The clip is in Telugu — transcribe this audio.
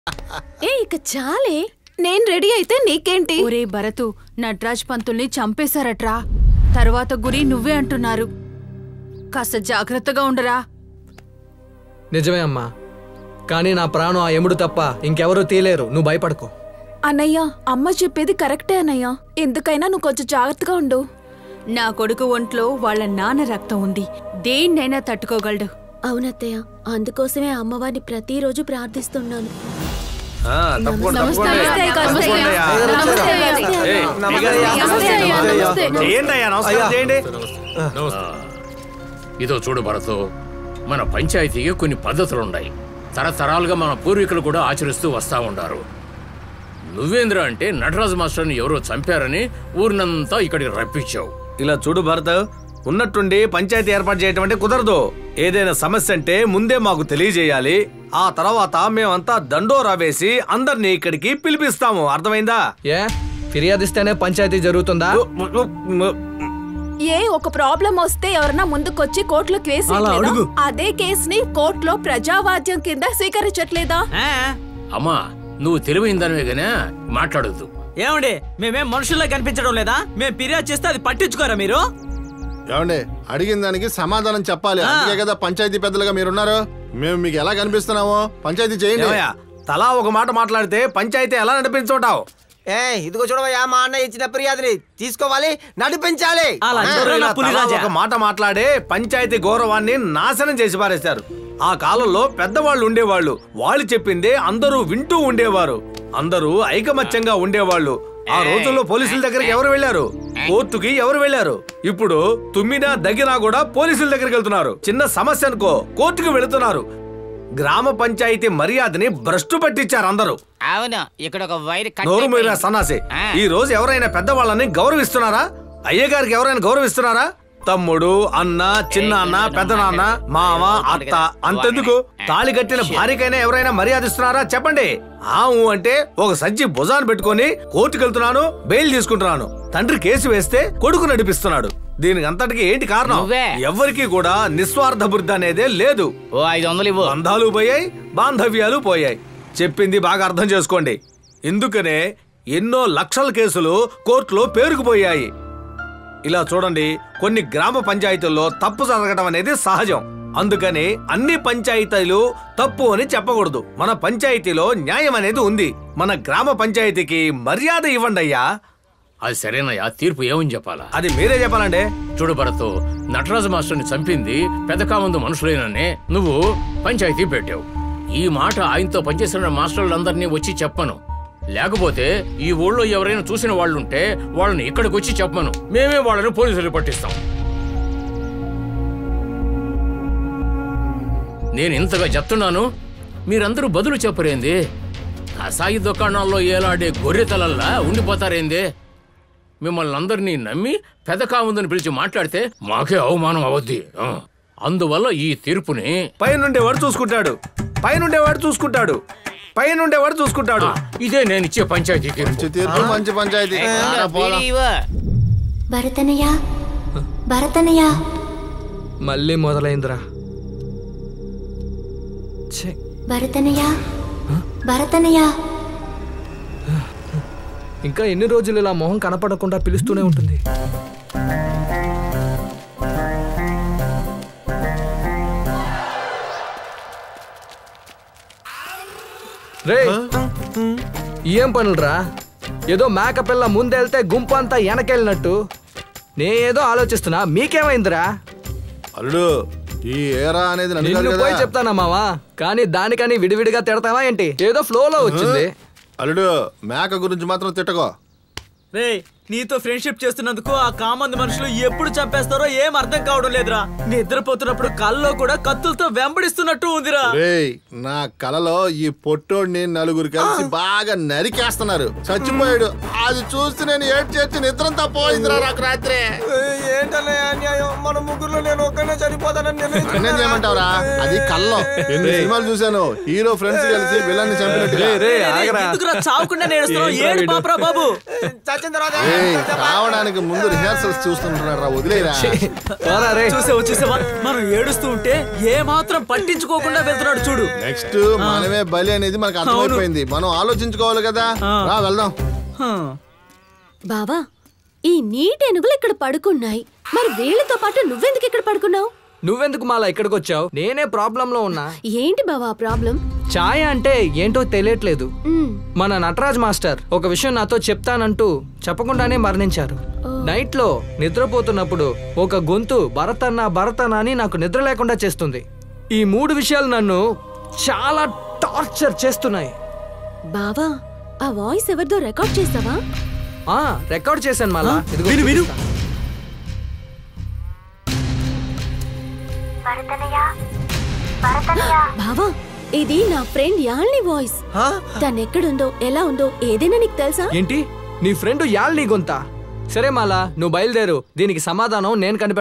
ఏ ఇక చాలే నేను రెడీ అయితే నీకేంటి ఒరే భరతు నట్రాజ్ పంతుల్ని చంపేశారట్రా తర్వాత గురి నువ్వే అంటున్నారు కాస్త జాగ్రత్తగా ఉండరా నిజమే అమ్మా కానీ నా ప్రాణం ఆ ఎముడు తప్ప ఇంకెవరూ తీలేరు నువ్వు భయపడకు అన్నయ్య అమ్మ చెప్పేది కరెక్టే అన్నయ్య ఎందుకైనా నువ్వు కొంచెం జాగ్రత్తగా ఉండు నా కొడుకు ఒంట్లో వాళ్ళ నాన్న రక్తం ఉంది దేన్నైనా తట్టుకోగలడు అవునత్తయ్య అందుకోసమే అమ్మవారిని ప్రతిరోజు ప్రార్థిస్తున్నాను ఆ, తప్పకుండా నమస్తే తప్పకుండా అయ్యా. నమస్తే అయ్యా. నమస్తే అయ్యా. ఏయ్, నమస్తే అయ్యా. నమస్తే అయ్యా. నమస్తే. చేయండి అయ్యా నమస్కారం చేయండి ఇదో చూడు భరతు మన పంచాయతీకి కొన్ని పద్ధతులున్నాయి తరతరాలుగా మన పూర్వీకులు కూడా ఆచరిస్తూ వస్తా ఉండారు నువ్వేంద్ర అంటే నటరాజు మాస్టర్ని ఎవరో చంపారని ఊరినంతా ఇక్కడికి రప్పించావు ఇలా చూడు భరత్ ఉన్నట్టుండి పంచాయతీ ఏర్పాటు చేయటం అంటే కుదరదు ఏదైనా సమస్య అంటే ముందే మాకు తెలియజేయాలి ఆ తర్వాత మేమంతా దండోరా వేసి అందరినీ ఇక్కడికి పిలిపిస్తాము అర్థమైందా ఏ ఫిర్యాదిస్తేనే పంచాయతీ జరుగుతుందా ఏ ఒక ప్రాబ్లం వస్తే ఎవరన్నా ముందుకొచ్చి కోర్టులో కేసు అలా వేయట్లేదా? అడుగు. అదే కేసుని కోర్టులో ప్రజావాద్యం కింద స్వీకరించట్లేదా అమ్మా నువ్వు తెలివైన దానివే గానే మాట్లాడొద్దు ఏమండి మేమేం మనుషుల్లో కనిపించడం లేదా మేము ఫిర్యాదు చేస్తే అది పట్టించుకోరా మీరు ఏమండి అడిగిన దానికి సమాధానం చెప్పాలి అందుకే కదా పంచాయతీ పెద్దలుగా మీరున్నారు మేము మీకు ఎలా కనిపిస్తున్నామో పంచాయతీ చేయండి ఏమయ్యా, తలా ఒక మాట మాట్లాడితే పంచాయతీ ఎలా నడిపించుంటావు ఏ ఇదిగో చూడవయ్యా మా అన్న ఇచ్చిన ఫిర్యాదుని తీసుకోవాలి నడిపించాలి అలా అందరూ చూడరా ఇలా తలా పులిరాజా ఒక మాట మాట్లాడే పంచాయతీ గౌరవాన్ని నాశనం చేసి పారేశారు ఆ కాలంలో పెద్దవాళ్ళు ఉండేవాళ్ళు వాళ్ళు చెప్పిందే అందరూ వింటూ ఉండేవారు అందరూ ఐకమత్యంగా ఉండేవాళ్ళు ఆ రోజుల్లో పోలీసుల దగ్గరికి ఎవరు వెళ్ళారు కోర్టుకి ఎవరు వెళ్ళారు ఇప్పుడు తుమ్మినా దగ్గినా కూడా పోలీసుల దగ్గరికి వెళ్తున్నారు చిన్న సమస్య అనుకో కోర్టుకి వెళుతున్నారు గ్రామ పంచాయతీ మర్యాదని భ్రష్టు పట్టించారు అందరూ అవును ఇక్కడ ఒక వైర్ నోరు మీద సన్నాసి ఈ రోజు ఎవరైనా పెద్దవాళ్ళని గౌరవిస్తున్నారా అయ్యగారికి ఎవరైనా గౌరవిస్తున్నారా తమ్ముడు అన్న చిన్న అన్న పెద్ద నాన్న మామ అత్త అంతెందుకు తాళి కట్టిన భార్యకైనా ఎవరైనా మర్యాదిస్తున్నారా చెప్పండి ఆవు అంటే ఒక సజ్జి భుజాన్ని పెట్టుకొని కోర్టుకు వెళ్తున్నాను బెయిల్ తీసుకుంటున్నాను తండ్రి కేసు వేస్తే కొడుకు నడిపిస్తున్నాడు దీనికి అంతటికి ఏంటి కారణం నువ్వే. ఎవరికి కూడా నిస్వార్థ బుద్ధి అనేదే లేదు ఓ ఐదు వందలు ఇవ్వు బంధాలు పోయాయి బాంధవ్యాలు పోయాయి చెప్పింది బాగా అర్థం చేసుకోండి ఎందుకనే ఎన్నో లక్షల కేసులు కోర్టులో పేరుకుపోయాయి ఇలా చూడండి కొన్ని గ్రామ పంచాయతీల్లో తప్పు జరగడం అనేది సహజం అందుకని అన్ని పంచాయతీలు తప్పు అని చెప్పకూడదు మన పంచాయతీలో న్యాయం అనేది ఉంది మన గ్రామ పంచాయతీకి మర్యాద ఇవ్వండి అయ్యా అది సరేనయ్యా తీర్పు ఏమని చెప్పాలా అది మీరే చెప్పాలండి చూడు భరత్ నటరాజు మాస్టర్ని చంపింది పెదకామందు మనుషులేననే నువ్వు పంచాయతీ పెట్టావు ఈ మాట ఆయనతో పనిచేసిన మాస్టర్లందరినీ వచ్చి చెప్పను లేకపోతే ఈ ఊళ్ళో ఎవరైనా చూసిన వాళ్ళుంటే వాళ్ళని ఇక్కడికి వచ్చి చెప్పమను మేమే వాళ్ళని పోలీసులు పట్టిస్తాం నేను ఇంతగా చెప్తున్నాను మీరందరూ బదులు చెప్పరేంది కసాయి దుకాణాల్లో ఏలాడే గొర్రె తలల్లా ఉండిపోతారేంది మిమ్మల్ని అందరినీ నమ్మి పెదకాముందని పిలిచి మాట్లాడితే మాకే అవమానం అవద్ది ఆ. అందువల్ల ఈ తీర్పుని పైనుండేవాడు చూసుకుంటాడు పైనుండేవాడు చూసుకుంటాడు పైనుండేవాడు చూసుకుంటాడు ఇదే నేను ఇచ్చే పంచాయతీ తీర్పు మంచి తీర్పు మంచి పంచాయతీ ఆ, పోదాం. భరతనయ్య భరతనయ్య మళ్ళీ మొదలైందిరా ఛే, భరతనయ్య భరతనయ్య ఇంకా ఎన్ని రోజులు ఇలా మొహం కనపడకుండా పిలుస్తూనే ఉంటుంది రే ఏం పనులరా ఏదో మేకపిల్ల ముందెళ్తే గుంపు అంతా వెనకెళ్ళినట్టు నేనేదో ఆలోచిస్తున్నా మీకేమైందిరా అల్లుడు ఈ ఏరా అనేది నన్ను కాదు నిన్ను పోయి కదా చెప్తానా మావా కానీ దానికని విడివిడిగా తిడతావా ఏంటి ఏదో ఫ్లోలో వచ్చింది అల్లుడు మేక గురించి మాత్రం తిట్టకో రే నీతో ఫ్రెండ్షిప్ చేస్తున్నందుకు ఆ కామంది మనుషులు ఎప్పుడు చంపేస్తారో ఏం అర్థం కావడం లేదురా నిద్రపోతున్నప్పుడు కల్లో కూడా కత్తులతో వెంబడిస్తున్నట్టు ఉందిరా రేయ్ నా కలలో ఈ పొట్టోడిని నలుగురు కలిసి బాగా నరికేస్తున్నారు చచ్చిపోయాడు అది చూసి నేను ఏడ్ చేసి నిద్రంతా పోయిందిరా నాకు రాత్రి ఏంటన్నయ్య అన్యాయం మన ముగ్గురులో నేను ఒక్కనే చనిపోతానని నన్నేం చేయమంటావురా అది కళ్ళం ఎన్ని సినిమాలు చూశాను హీరో ఫ్రెండ్స్ కలిసి విలన్ని చంపినట్టుగా ఎందుకురా చావకుండా నేడుస్తున్నావు ఏడు పాపరా బాబు చచ్చిన తర్వాత ఏయ్, చావడానికి ముందు రిహార్సల్స్ చూస్తుంటున్నాడు రా వదిలేరా పోరా రే చూసావా చూసావా మనం ఏడుస్తూ ఉంటే ఏ మాత్రం పట్టించుకోకుండా వెళ్తున్నాడు చూడు నెక్స్ట్ మనమే బలి అనేది మనకు అర్థమైపోయింది మనం ఆలోచించుకోవాలి కదా రా వెళ్దాం హ. బావా ఈ నీటి ఏనుగులు ఇక్కడ పడుకున్నాయి మరి వీళ్ళతో పాటు నువ్వెందుకు ఇక్కడ పడుకున్నావు నువ్వెందుకు మాలా ఇక్కడికి వచ్చావు నేనే ప్రాబ్లంలో ఉన్నా ఏంటి బావా ఆ ప్రాబ్లం ఛాయ అంటే ఏంటో తెలియట్లేదు మ్, మన నటరాజ్ మాస్టర్ ఒక విషయం నాతో చెప్తానంటూ చెప్పకుండానే మరణించారు నైట్ లో నిద్రపోతున్నప్పుడు ఒక గొంతు భరతన్న భరతన్న అని నాకు నిద్ర లేకుండా చేస్తుంది ఈ మూడు విషయాలు నన్ను చాలా టార్చర్ చేస్తున్నాయి బావా ఆ వాయిస్ ఎవరిదో రికార్డ్ చేసావా ఆ రికార్డ్ చేశాను మాలా ఇదిగో విను విను బావా ఇది నా ఫ్రెండ్ యాల్ని వాయిస్ తను ఎక్కడుందో ఎలా ఉందో ఏదైనా నీకు తెలుసా ఏంటి నీ ఫ్రెండ్ యాల్ నీ గొంత సరే మాలా నువ్వు బయలుదేరు దీనికి సమాధానం నేను కనిపె